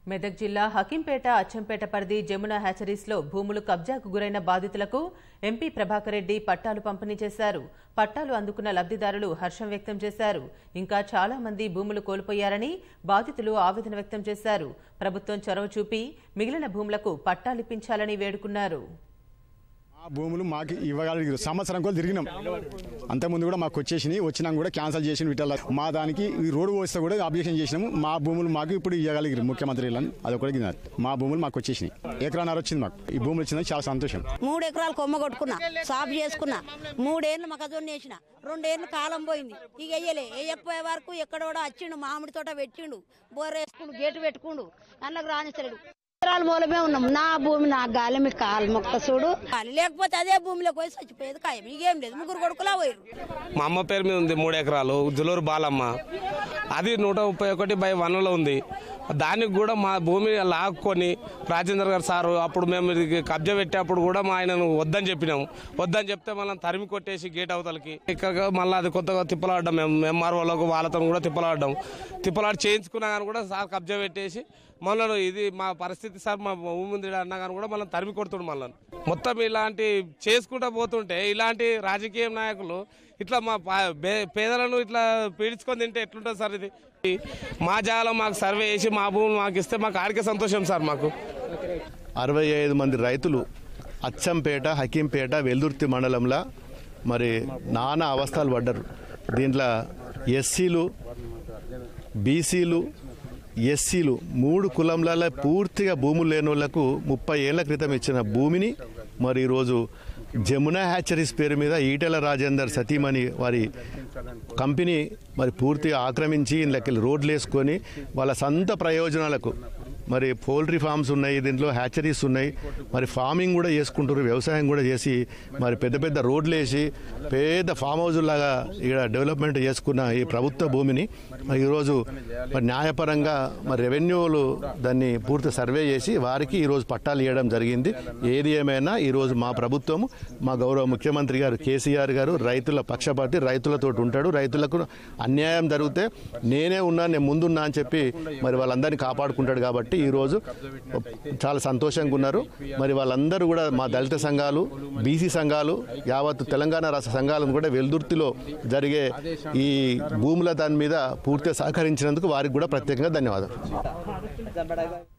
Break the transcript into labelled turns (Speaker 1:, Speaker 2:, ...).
Speaker 1: మెదక్ జిల్లా హకీంపేట అచ్చంపేట పరిధి జమున హ్యాచరీస్లో భూములు కబ్జాకు గురైన బాధితులకు ఎంపీ ప్రభాకర్ రెడ్డి పట్టాలు పంపిణీ చేశారు పట్టాలు అందుకున్న లబ్ధిదారులు హర్షం వ్యక్తం చేశారు ఇంకా చాలా మంది భూములు కోల్పోయారని బాధితులు ఆవేదన వ్యక్తం చేశారు ప్రభుత్వం చొరవ చూపి మిగిలిన భూములకు పట్టాలిప్పించాలని వేడుకున్నారు
Speaker 2: ఆ భూములు మాకు ఇవ్వగలిగారు సంవత్సరం కూడా తిరిగినాం అంతకుముందు కూడా మాకు వచ్చేసినాయి వచ్చినాక కూడా క్యాన్సిల్ చేసిన వీటిల్లో మా దానికి ఈ రోడ్డు వస్తే కూడా అబ్జెక్షన్ చేసినాము మా భూములు మాకు ఇప్పుడు ఇవ్వగలిగారు ముఖ్యమంత్రి వీళ్ళని అదొకటి గిన్నారు మా భూములు మాకు వచ్చేసినాయి ఎకరాన్నర వచ్చింది మాకు ఈ భూములు వచ్చిందని చాలా సంతోషం
Speaker 3: మూడు ఎకరాలు కొమ్మ కొట్టుకున్నా సాఫ్ చేసుకున్నా మూడేళ్ళు మొక్కజొన్న వేసిన రెండేళ్ళు కాలం పోయింది ఇక వెయ్యలే వేయకపోయే వరకు ఎక్కడోడ వచ్చిండు మామిడి తోట పెట్టిండు బోర్ వేసుకుండు గేటు పెట్టుకుండు అందులోకి రాణిస్తాడు ఎకరాల మూలమే ఉన్నాం నా భూమి నా గాలి మీకు కాలు మొక్క చూడు గాలి లేకపోతే అదే భూమిలోకి పోయి చచ్చిపోయేది ఖాయం ఇకేం లేదు ముగ్గురు కొడుకులా పోయారు
Speaker 4: మా అమ్మ పేరు మీద ఉంది మూడు ఎకరాలు జులూరు బాలమ్మ అది నూట ముప్పై ఒకటి బై వన్లో ఉంది దానికి కూడా మా భూమి లాక్కొని రాజేంద్ర గారు సారు అప్పుడు మేము ఇది కబ్జా పెట్టేప్పుడు కూడా మా ఆయనను వద్దని చెప్పినాము వద్దని చెప్తే మళ్ళీ తరిమి కొట్టేసి గేట్ అవతలకి ఇక్కడ మళ్ళీ అది కొత్తగా తిప్పలాడడం మేము ఎంఆర్ఓలకు వాళ్ళతో కూడా తిప్పలాడడం తిప్పలాడి చేయించుకున్నా కానీ కూడా సార్ కబ్జా పెట్టేసి మళ్ళీ ఇది మా పరిస్థితి సార్ మా భూమి ఉంది ఈడ అన్నా కానీ కూడా మళ్ళీ తరిమి కొడుతుండు మళ్ళీ మొత్తం ఇలాంటి చేసుకుంటా పోతుంటే ఇలాంటి రాజకీయ నాయకులు ఇట్లా మా పా- బే- పేదలను ఇట్లా పీడించుకొని తింటే ఎట్లుంటుంది సార్ ఇది మా జాగాలో మాకు సర్వే చేసి మా భూములు మాకు ఇస్తే మాకు ఆడికే సంతోషం సార్ మాకు
Speaker 5: అరవై ఐదు మంది రైతులు అచ్చంపేట హకీంపేట వెల్దుర్తి మండలంలో మరి నానా అవస్థలు పడ్డారు దీంట్లో ఎస్సీలు బీసీలు ఎస్సీలు మూడు కులంలలో పూర్తిగా భూములు లేని వాళ్లకు ముప్పై ఏళ్ల క్రితం ఇచ్చిన భూమిని మరి ఈరోజు జమునా హ్యాచరీస్ పేరు మీద ఈటెల రాజేందర్ సతీమణి వారి కంపెనీ మరి పూర్తిగా ఆక్రమించి ఇందులోకి రోడ్లు వేసుకొని వాళ్ళ సొంత ప్రయోజనాలకు మరి పౌల్ట్రీ ఫార్మ్స్ ఉన్నాయి దీంట్లో హ్యాచరీస్ ఉన్నాయి మరి ఫార్మింగ్ కూడా చేసుకుంటారు వ్యవసాయం కూడా చేసి మరి పెద్ద పెద్ద రోడ్లు వేసి పెద్ద ఫామ్ హౌస్ లాగా ఇక్కడ డెవలప్మెంట్ చేసుకున్న ఈ ప్రభుత్వ భూమిని మరి ఈరోజు మరి న్యాయపరంగా మరి రెవెన్యూలు దాన్ని పూర్తి సర్వే చేసి వారికి ఈరోజు పట్టాలు ఇవ్వడం జరిగింది ఏది ఏమైనా ఈరోజు మా ప్రభుత్వం మా గౌరవ ముఖ్యమంత్రి గారు కేసీఆర్ గారు రైతుల పక్షపాతి రైతులతో ఉంటాడు రైతులకు అన్యాయం జరిగితే నేనే ఉన్నా నేను ముందున్నా అని చెప్పి మరి వాళ్ళందరినీ కాపాడుకుంటాడు కాబట్టి ఈరోజు చాలా సంతోషంగా ఉన్నారు మరి వాళ్ళందరూ కూడా మా దళిత సంఘాలు బీసీ సంఘాలు యావత్ తెలంగాణ రాష్ట్ర సంఘాలను కూడా వెల్దుర్తిలో జరిగే ఈ భూముల దాని మీద పూర్తిగా సహకరించినందుకు వారికి కూడా ప్రత్యేకంగా ధన్యవాదాలు